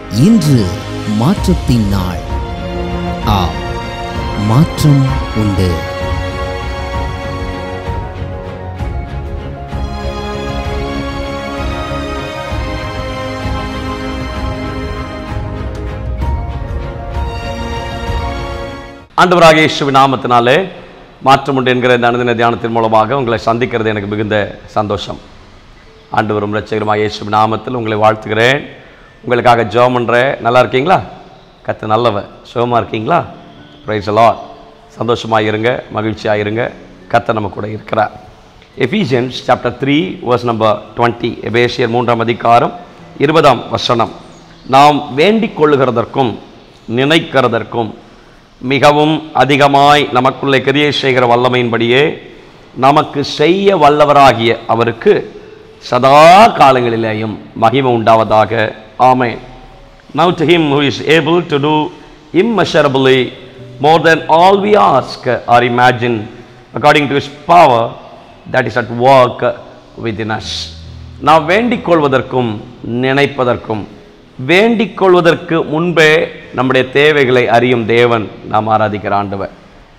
இன்று மாற்றத்தின் நாள் ஆ மாற்றம் உண்டு ஆண்டவராக இயேசுவின் நாமத்தினாலே மாற்றம் உண்டு என்கிற இந்த அனுதின தியானத்தின் மூலமாக உங்களை சந்திக்கிறது எனக்கு மிகுந்த சந்தோஷம் ஆண்டவரும் ரட்சகருமாக இயேசுவின் நாமத்தில் உங்களை வாழ்த்துகிறேன் உங்களுக்காக ஜெபம் பண்ணுறேன் நல்லா இருக்கீங்களா கத்து நல்லவ சுகமாக இருக்கீங்களா ப்ரைஸ் லார்ட் சந்தோஷமாக இருங்க மகிழ்ச்சியாக இருங்க கத்த நம்ம கூட இருக்கிறார் Ephesians chapter three verse number twenty எபேசியர் மூன்றாம் அதிகாரம் இருபதாம் வசனம் நாம் வேண்டிக் கொள்ளுகிறதற்கும் நினைக்கிறதற்கும் மிகவும் அதிகமாய் நமக்குள்ளே கிரியை செய்கிற வல்லமையின்படியே நமக்கு செய்ய வல்லவராகிய அவருக்கு சதா காலங்களிலேயும் மகிமை உண்டாவதாக ஆமென் Now to him who is able to do immeasurably more than all we ask or imagine according to his power that is at work within us. நாம் வேண்டிக் கொள்வதற்கும் நினைப்பதற்கும் வேண்டிக் கொள்வதற்கு முன்பே நம்முடைய தேவைகளை அறியும் தேவன் நாம் ஆராதிக்கிற ஆண்டவர்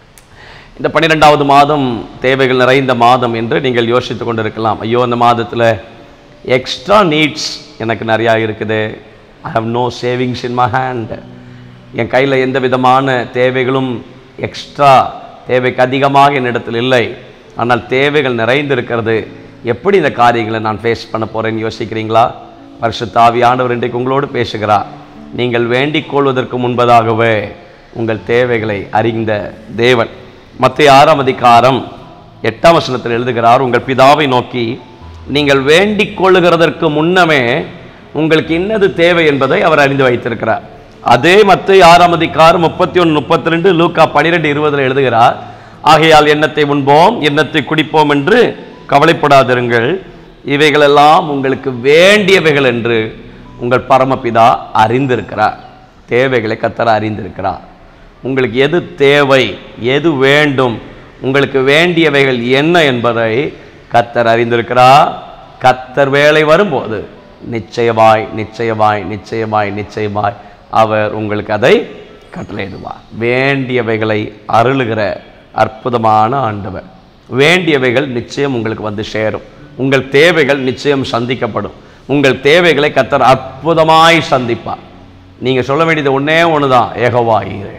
இந்த பன்னிரெண்டாவது மாதம் தேவைகள் நிறைந்த மாதம் என்று நீங்கள் யோசித்து கொண்டிருக்கலாம் ஐயோ இந்த மாதத்தில் எக்ஸ்ட்ரா நீட்ஸ் எனக்கு நிறையா இருக்குது I have no savings in my hand என் கையில் எந்த விதமான தேவைகளும் எக்ஸ்ட்ரா தேவைக்கு அதிகமாக என்னிடத்தில் இல்லை ஆனால் தேவைகள் நிறைந்திருக்கிறது எப்படி இந்த காரியங்களை நான் ஃபேஸ் பண்ண போகிறேன்னு யோசிக்கிறீங்களா பரிசுத்தாவியானவர் இன்றைக்கு உங்களோடு பேசுகிறார் நீங்கள் வேண்டிக் கொள்வதற்கு முன்பதாகவே உங்கள் தேவைகளை அறிந்த தேவன் மத்திய ஆறாம் அதிகாரம் எட்டாம் வசனத்தில் எழுதுகிறார் உங்கள் பிதாவை நோக்கி நீங்கள் வேண்டிக் கொள்ளுகிறதற்கு முன்னமே உங்களுக்கு இன்னது தேவை என்பதை அவர் அறிந்து வைத்திருக்கிறார் அதே மத்திய ஆறாம் அதிகாரம் முப்பத்தி ஒன்று முப்பத்தி ரெண்டு லூக்கா பனிரெண்டு இருபதில் எழுதுகிறார் ஆகையால் எண்ணத்தை உண்போம் எண்ணத்தை குடிப்போம் என்று கவலைப்படாதிருங்கள் இவைகளெல்லாம் உங்களுக்கு வேண்டியவைகள் என்று உங்கள் பரமபிதா அறிந்திருக்கிறார் தேவைகளை கத்தர அறிந்திருக்கிறார் உங்களுக்கு எது தேவை எது வேண்டும் உங்களுக்கு வேண்டியவைகள் என்ன என்பதை கத்தர் அறிந்திருக்கிறார் கத்தர் வேலை வரும்போது நிச்சயமாய் நிச்சயமாய் நிச்சயமாய் நிச்சயமாய் அவர் உங்களுக்கு அதை கட்டளையிடுவார் வேண்டியவைகளை அருளுகிற அற்புதமான ஆண்டவர் வேண்டியவைகள் நிச்சயம் உங்களுக்கு வந்து சேரும் உங்கள் தேவைகள் நிச்சயம் சந்திக்கப்படும் உங்கள் தேவைகளை கத்தர் அற்புதமாய் சந்திப்பார் நீங்கள் சொல்ல வேண்டியது ஒன்றே ஒன்று தான் ஏகவா ஈரே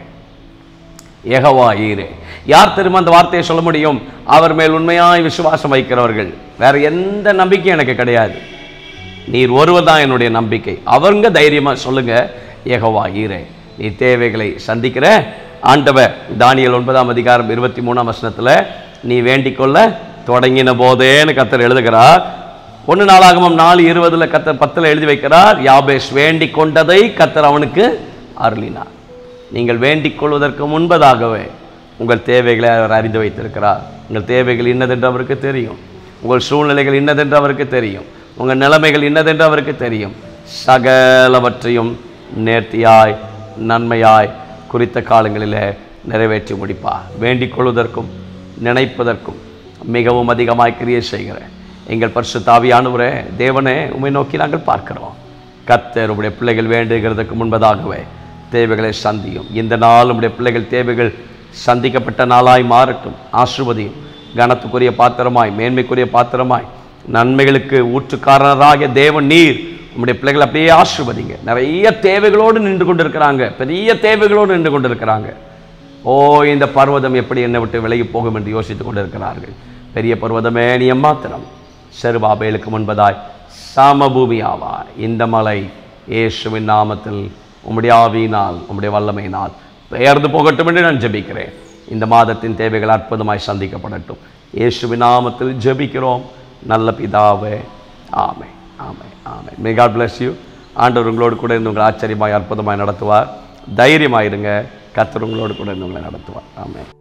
ஏகவா ஈரே யார் தெரியுமா அந்த வார்த்தையை சொல்ல முடியும் அவர் மேல் உண்மையாய் விசுவாசம் வைக்கிறவர்கள் வேற எந்த நம்பிக்கையும் எனக்கு கிடையாது நீர் ஒருவர் தான் என்னுடைய நம்பிக்கை அவங்க தைரியமா சொல்லுங்க ஏகவா ஈரே நீ தேவைகளை சந்திக்கிற ஆண்டவர் தானியல் ஒன்பதாம் அதிகாரம் இருபத்தி மூணாம் வசனத்துல நீ வேண்டிக் கொள்ள தொடங்கின போதேன்னு கத்தர் எழுதுகிறார் ஒன்று நாளாகமம் நாலு இருபதுல கத்தர் பத்தில் எழுதி வைக்கிறார் யாபேஷ் வேண்டிக் கொண்டதை கத்தர் அவனுக்கு அருளினார் நீங்கள் வேண்டிக் கொள்வதற்கு முன்பதாகவே உங்கள் தேவைகளை அவர் அறிந்து வைத்திருக்கிறார் உங்கள் தேவைகள் இன்னதென்று அவருக்கு தெரியும் உங்கள் சூழ்நிலைகள் இன்னதென்று அவருக்கு தெரியும் உங்கள் நிலைமைகள் இன்னதென்று அவருக்கு தெரியும் சகலவற்றையும் நேர்த்தியாய் நன்மையாய் குறித்த காலங்களிலே நிறைவேற்றி முடிப்பார் வேண்டிக் கொள்வதற்கும் நினைப்பதற்கும் மிகவும் அதிகமாய் கிரியை செய்கிறேன் எங்கள் பரிசு தாவியானவரே தேவனே உம்மை நோக்கி நாங்கள் பார்க்கிறோம் கத்தர் உடைய பிள்ளைகள் வேண்டுகிறதுக்கு முன்பதாகவே தேவைகளை சந்தியும் இந்த நாள் உடைய பிள்ளைகள் தேவைகள் சந்திக்கப்பட்ட நாளாய் மாறட்டும் ஆசிர்வதியும் கனத்துக்குரிய பாத்திரமாய் மேன்மைக்குரிய பாத்திரமாய் நன்மைகளுக்கு ஊற்றுக்காரராகிய தேவன் நீர் உம்முடைய பிள்ளைகள் அப்படியே ஆசிர்வதிங்க நிறைய தேவைகளோடு நின்று கொண்டிருக்கிறாங்க பெரிய தேவைகளோடு நின்று கொண்டிருக்கிறாங்க ஓ இந்த பர்வதம் எப்படி என்னை விட்டு விலகி போகும் என்று யோசித்துக் கொண்டிருக்கிறார்கள் பெரிய பர்வதமே நீ எம்மாத்திரம் செருபாபேலுக்கு முன்பதாய் சாமபூமி ஆவார் இந்த மலை இயேசுவின் நாமத்தில் உம்முடைய ஆவியினால் உம்முடைய வல்லமையினால் பெயர்ந்து போகட்டும் என்று நான் ஜெபிக்கிறேன் இந்த மாதத்தின் தேவைகள் அற்புதமாய் சந்திக்கப்படட்டும் இயேசுவின் நாமத்தில் ஜெபிக்கிறோம் நல்ல பிதாவே ஆமை ஆமை ஆமை மே காட் bless யூ ஆண்டவர் உங்களோடு கூட இருந்து உங்களை ஆச்சரியமாய் அற்புதமாய் நடத்துவார் தைரியமாயிருங்க கர்த்தர் உங்களோடு கூட இருந்து உங்களை நடத்துவார் ஆமென்